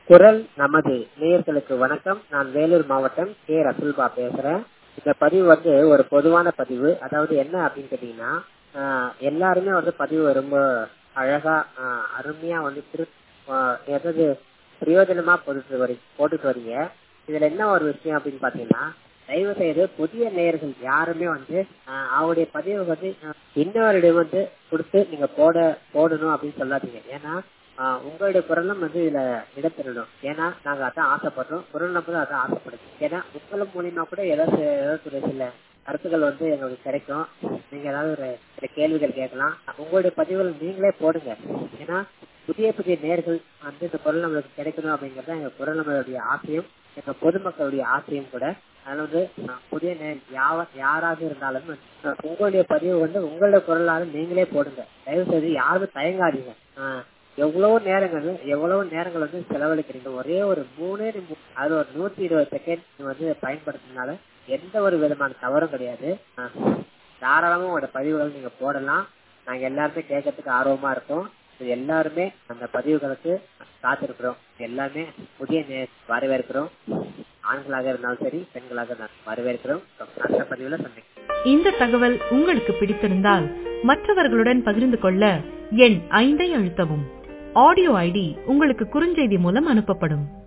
குரல் நமது நேயர்களுக்கு வணக்கம் நான் வேலூர் மாவட்டம் கே ரசுல்பா பேசுறேன் இந்த பதிவு வந்து ஒரு பொதுவான பதிவு அதாவது என்ன அப்படின்னு கேட்டீங்கன்னா ஆஹ் எல்லாருமே வந்து பதிவு ரொம்ப அழகா ஆஹ் அருமையா வந்து திரு ஆஹ் எதாவது பிரயோஜனமா போட்டுட்டு வரி போட்டுட்டு வரீங்க இதுல என்ன ஒரு விஷயம் அப்படின்னு பாத்தீங்கன்னா தயவு செய்து புதிய நேயர்கள் யாருமே வந்து ஆஹ் அவருடைய பதிவு வந்து ஆஹ் இன்னொருடைய வந்து கொடுத்து நீங்க போட போடணும் அப்படின்னு சொல்லாதீங்க ஏன்னா ஆஹ் உங்களுடைய குரலும் வந்து இதுல இடம்பெறணும் ஏன்னா நாங்க அதான் ஆசைப்படுறோம் குரல் நம்பர் அதான் ஆசைப்படுது ஏன்னா உங்கள் மூலியமா கூட ஏதாவது ஏதாவது ஒரு சில கருத்துக்கள் வந்து எங்களுக்கு கிடைக்கும் நீங்க ஏதாவது ஒரு சில கேள்விகள் கேட்கலாம் உங்களுடைய பதிவுகள் நீங்களே போடுங்க ஏன்னா புதிய புதிய நேர்கள் வந்து இந்த குரல் நம்மளுக்கு கிடைக்கணும் அப்படிங்கறது எங்க குரல் நம்மளுடைய ஆசையும் எங்க பொதுமக்களுடைய ஆசையும் கூட அதனால வந்து அஹ், புதிய நேர் யாவ யாராக இருந்தாலும் அஹ், உங்களுடைய பதிவு வந்து உங்களுடைய குரலாக நீங்களே போடுங்க தயவு செய்து யாரும் தயங்காதீங்க ஆஹ், எவ்வளவு நேரங்கள் எவ்வளவு நேரங்கள் வந்து செலவழிக்கிறீங்க ஒரே ஒரு மூணே நிமி- அது ஒரு நூத்தி இருபது செகண்ட் வந்து பயன்படுத்தினால எந்த ஒரு விதமான தவறும் கிடையாது ஆஹ், தாராளமா உங்களோட பதிவுகள் நீங்க போடலாம் நாங்க எல்லாருமே கேட்கறதுக்கு ஆர்வமா இருக்கோம் இது எல்லாருமே அந்த பதிவுகளுக்கு காத்திருக்கிறோம் எல்லாமே புதிய நே- வரவேற்கிறோம் ஆண்களாக இருந்தாலும் சரி பெண்களாக இருந்தாலும் வரவேற்கிறோம் அடுத்த பதிவுல சந்திக்கிறோம் இந்த தகவல் உங்களுக்கு பிடித்திருந்தால் மற்றவர்களுடன் பகிர்ந்து கொள்ள எண் ஐந்தை அழுத்தவும் ஆடியோ ஐடி உங்களுக்கு குறுஞ்செய்தி மூலம் அனுப்பப்படும்